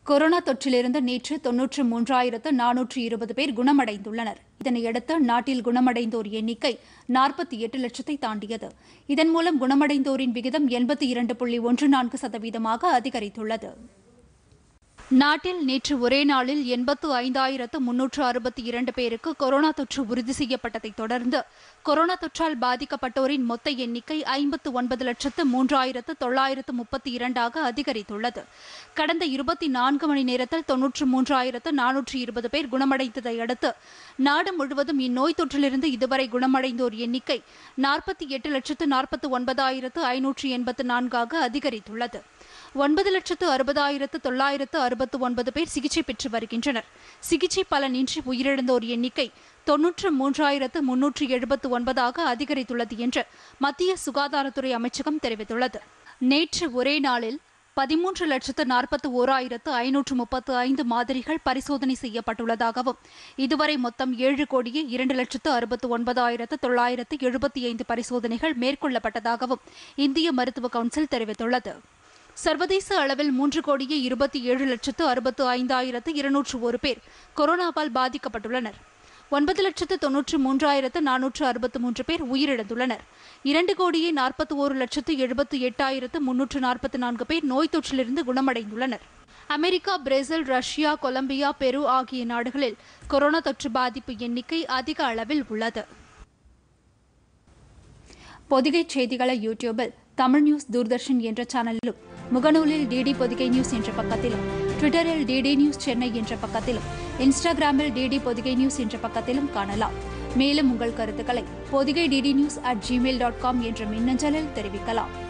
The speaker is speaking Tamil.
கொரோனா தொற்றிலிருந்து நேற்று தொன்னூற்று மூன்றாயிரத்து நானூற்று இருபது பேர் குணமடைந்துள்ளனர் இதனையடுத்து நாட்டில் குணமடைந்தோர் எண்ணிக்கை நாற்பத்தி எட்டு லட்சத்தை தாண்டியது இதன் மூலம் குணமடைந்தோரின் விகிதம் எண்பத்தி இரண்டு புள்ளி ஒன்று நான்கு சதவீதமாக அதிகரித்துள்ளது நாட்டில் நேற்று ஒரே நாளில் எண்பத்து ஐந்தாயிரத்து முன்னூற்று அறுபத்தி இரண்டு பேருக்கு கொரோனா தொற்று உறுதி செய்யப்பட்டதைத் தொடர்ந்து கொரோனா தொற்றால் பாதிக்கப்பட்டோரின் மொத்த எண்ணிக்கை ஐம்பத்து ஒன்பது லட்சத்து மூன்றாயிரத்து தொள்ளாயிரத்து முப்பத்தி இரண்டாக அதிகரித்துள்ளது கடந்த இருபத்தி நான்கு மணி நேரத்தில் தொன்னூற்று மூன்றாயிரத்து நானூற்று இருபது பேர் குணமடைந்ததை அடுத்து நாடு முழுவதும் இந்நோய் தொற்றிலிருந்து இதுவரை குணமடைந்தோர் எண்ணிக்கை நாற்பத்தி எட்டு லட்சத்து நாற்பத்து ஒன்பதாயிரத்து ஐநூற்று எண்பத்து நான்காக அதிகரித்துள்ளது ஒன்பது லட்சத்து அறுபதாயிரத்து தொள்ளாயிரத்து அறுபத்து ஒன்பது பேர் சிகிச்சை பெற்று வருகின்றனர் சிகிச்சை பலனின்றி உயிரிழந்தோர் எண்ணிக்கை தொன்னூற்று மூன்றாயிரத்து முன்னூற்று எழுபத்து ஒன்பதாக அதிகரித்துள்ளது என்று மத்திய சுகாதாரத்துறை அமைச்சகம் தெரிவித்துள்ளது நேற்று ஒரே நாளில் பதிமூன்று லட்சத்து நாற்பத்து ஓராயிரத்து ஐநூற்று முப்பத்து ஐந்து மாதிரிகள் பரிசோதனை செய்யப்பட்டுள்ளதாகவும் இதுவரை மொத்தம் ஏழு கோடியே இரண்டு லட்சத்து அறுபத்து ஒன்பதாயிரத்து தொள்ளாயிரத்து எழுபத்தி ஐந்து பரிசோதனைகள் மேற்கொள்ளப்பட்டதாகவும் இந்திய மருத்துவ கவுன்சில் தெரிவித்துள்ளது சர்வதேச அளவில் மூன்று கோடியே இருபத்தி ஏழு லட்சத்து அறுபத்து ஐந்தாயிரத்து இருநூற்று ஒரு பேர் கொரோனாவால் பாதிக்கப்பட்டுள்ளனர் ஒன்பது லட்சத்து தொன்னூற்று மூன்றாயிரத்து நானூற்று அறுபத்து மூன்று பேர் உயிரிழந்துள்ளனர் இரண்டு கோடியே நாற்பத்தி ஓரு லட்சத்து எழுபத்து எட்டாயிரத்து முன்னூற்று நாற்பத்தி நான்கு பேர் நோய் தொற்றிலிருந்து குணமடைந்துள்ளனர் America Brazil Russia Colombia Peru ஆகிய நாடுகளில் கொரோனா தொற்று பாதிப்பு எண்ணிக்கை அதிக அளவில் உள்ளது பொதிகை செய்திகளை யூடியூபில் தமிழ் நியூஸ் தூர்தர்ஷன் என்ற சேனலிலும் முகநூலில் டிடி பொதிகை நியூஸ் என்ற பக்கத்திலும் ட்விட்டரில் டிடி நியூஸ் சென்னை என்ற பக்கத்திலும் இன்ஸ்டாகிராமில் டிடி பொதிகை நியூஸ் என்ற பக்கத்திலும் காணலாம் மேலும் உங்கள் கருத்துக்களை Podhigai DD news at Gmail dot com என்ற மின்னஞ்சலில் தெரிவிக்கலாம்